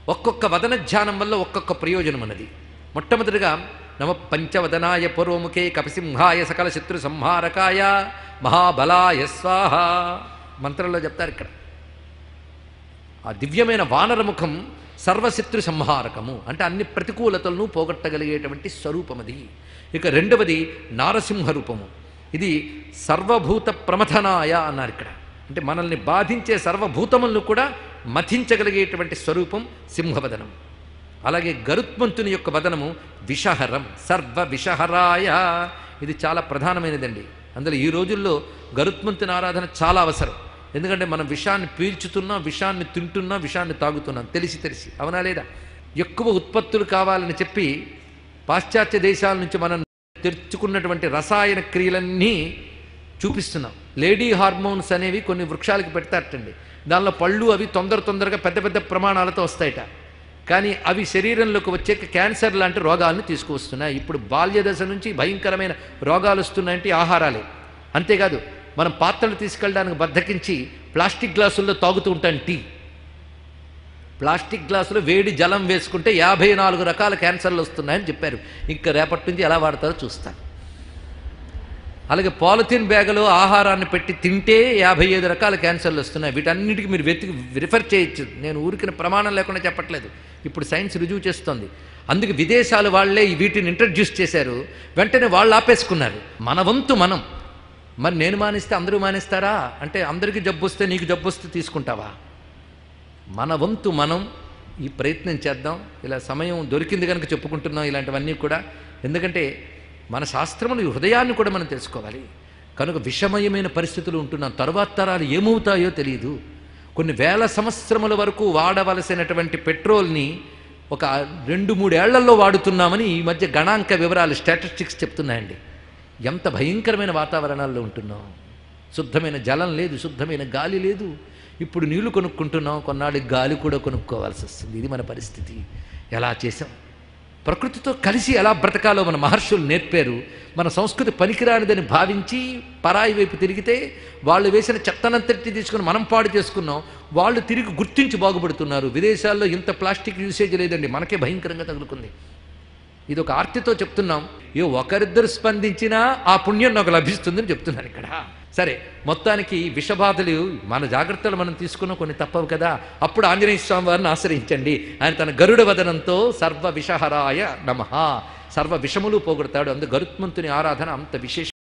ఒక్కొక్క వదన ధ్యానం వల్ల ఒక్కొక్క ప్రయోజనం అన్నది మొట్టమొదటిగా నమ పంచవదనాయ పూర్వముఖే కపిసింహాయ సకల శత్రు సంహారకాయ మహాబలాయ స్వాహ మంత్రంలో చెప్తారు ఇక్కడ ఆ దివ్యమైన వానరముఖం సర్వశత్రు సంహారకము అంటే అన్ని ప్రతికూలతలను పోగొట్టగలిగేటువంటి స్వరూపం అది ఇక రెండవది నారసింహ రూపము ఇది సర్వభూత ప్రమథనాయ అన్నారు ఇక్కడ అంటే మనల్ని బాధించే సర్వభూతములను కూడా మథించగలిగేటువంటి స్వరూపం సింహవదనం అలాగే గరుత్మంతుని యొక్క వదనము విషహరం సర్వ విషహరాయ ఇది చాలా ప్రధానమైనదండి అందులో ఈ రోజుల్లో గరుత్మంతుని ఆరాధన చాలా అవసరం ఎందుకంటే మనం విషాన్ని పీల్చుతున్నాం విషాన్ని తింటున్నాం విషాన్ని తాగుతున్నాం తెలిసి తెలిసి అవునా లేదా ఎక్కువ ఉత్పత్తులు కావాలని చెప్పి పాశ్చాత్య దేశాల నుంచి మనం తెరుచుకున్నటువంటి రసాయన క్రియలన్నీ చూపిస్తున్నాం లేడీ హార్మోన్స్ అనేవి కొన్ని వృక్షాలకి పెడతారటండి దానిలో పళ్ళు అవి తొందర తొందరగా పెద్ద పెద్ద ప్రమాణాలతో వస్తాయట కానీ అవి శరీరంలోకి వచ్చే క్యాన్సర్ లాంటి రోగాలను తీసుకువస్తున్నాయి ఇప్పుడు బాల్య దశ నుంచి భయంకరమైన రోగాలు వస్తున్నాయంటే ఈ ఆహారాలే అంతేకాదు మనం పాత్రలు తీసుకెళ్ళడానికి బద్దకించి ప్లాస్టిక్ గ్లాసుల్లో తాగుతూ ఉంటాం టీ ప్లాస్టిక్ గ్లాసులో వేడి జలం వేసుకుంటే యాభై నాలుగు రకాల క్యాన్సర్లు వస్తున్నాయని చెప్పారు ఇంకా రేపటి నుంచి ఎలా వాడతారో చూస్తాను అలాగే పాలిథిన్ బ్యాగులో ఆహారాన్ని పెట్టి తింటే యాభై ఐదు రకాల క్యాన్సర్లు వస్తున్నాయి వీటన్నిటికీ మీరు వెతికి రిఫర్ చేయొచ్చు నేను ఊరికిన ప్రమాణం లేకుండా చెప్పట్లేదు ఇప్పుడు సైన్స్ రుజువు చేస్తోంది అందుకు విదేశాలు వాళ్ళే ఈ వీటిని ఇంట్రడ్యూస్ చేశారు వెంటనే వాళ్ళు ఆపేసుకున్నారు మన వంతు మనం మరి నేను మానేస్తే అందరూ మానేస్తారా అంటే అందరికీ జబ్బు వస్తే నీకు జబ్బు వస్తే తీసుకుంటావా మన వంతు మనం ఈ ప్రయత్నం చేద్దాం ఇలా సమయం దొరికింది కనుక చెప్పుకుంటున్నాం ఇలాంటివన్నీ కూడా ఎందుకంటే మన శాస్త్రములు ఈ హృదయాన్ని కూడా మనం తెలుసుకోవాలి కనుక విషమయమైన పరిస్థితులు ఉంటున్నాం తరువాత తరాలు ఏమవుతాయో తెలియదు కొన్ని వేల సంవత్సరముల వరకు వాడవలసినటువంటి పెట్రోల్ని ఒక రెండు మూడేళ్లలో వాడుతున్నామని ఈ మధ్య గణాంక వివరాలు స్టాటిస్టిక్స్ చెప్తున్నాయండి ఎంత భయంకరమైన వాతావరణాల్లో ఉంటున్నాం శుద్ధమైన జలం లేదు శుద్ధమైన గాలి లేదు ఇప్పుడు నీళ్లు కొనుక్కుంటున్నాం కొన్నాళ్ళకి గాలి కూడా కొనుక్కోవాల్సి వస్తుంది ఇది మన పరిస్థితి ఎలా చేసాం ప్రకృతితో కలిసి ఎలా బ్రతకాలో మన మహర్షులు నేర్పారు మన సంస్కృతి పనికిరానిదని భావించి పరాయి వైపు తిరిగితే వాళ్ళు వేసిన చెత్తనంతటి తీసుకుని మనం పాడు చేసుకున్నాం వాళ్ళు తిరిగి గుర్తించి బాగుపడుతున్నారు విదేశాల్లో ఇంత ప్లాస్టిక్ యూసేజ్ లేదండి మనకే భయంకరంగా తగులుకుంది ఇది ఒక ఆర్తితో చెప్తున్నాం ఏ ఒకరిద్దరు స్పందించినా ఆ పుణ్యం నాకు లభిస్తుందని చెప్తున్నాను ఇక్కడ సరే మొత్తానికి విషబాధలు మన జాగ్రత్తలు మనం తీసుకున్న కొన్ని తప్పవు కదా అప్పుడు ఆంజనేయ స్వామి వారిని ఆశ్రయించండి ఆయన తన గరుడ వదనంతో సర్వ విషహరాయ నమ సర్వ విషములు పోగొడతాడు అందు గరుత్మంతుని ఆరాధన అంత విశేష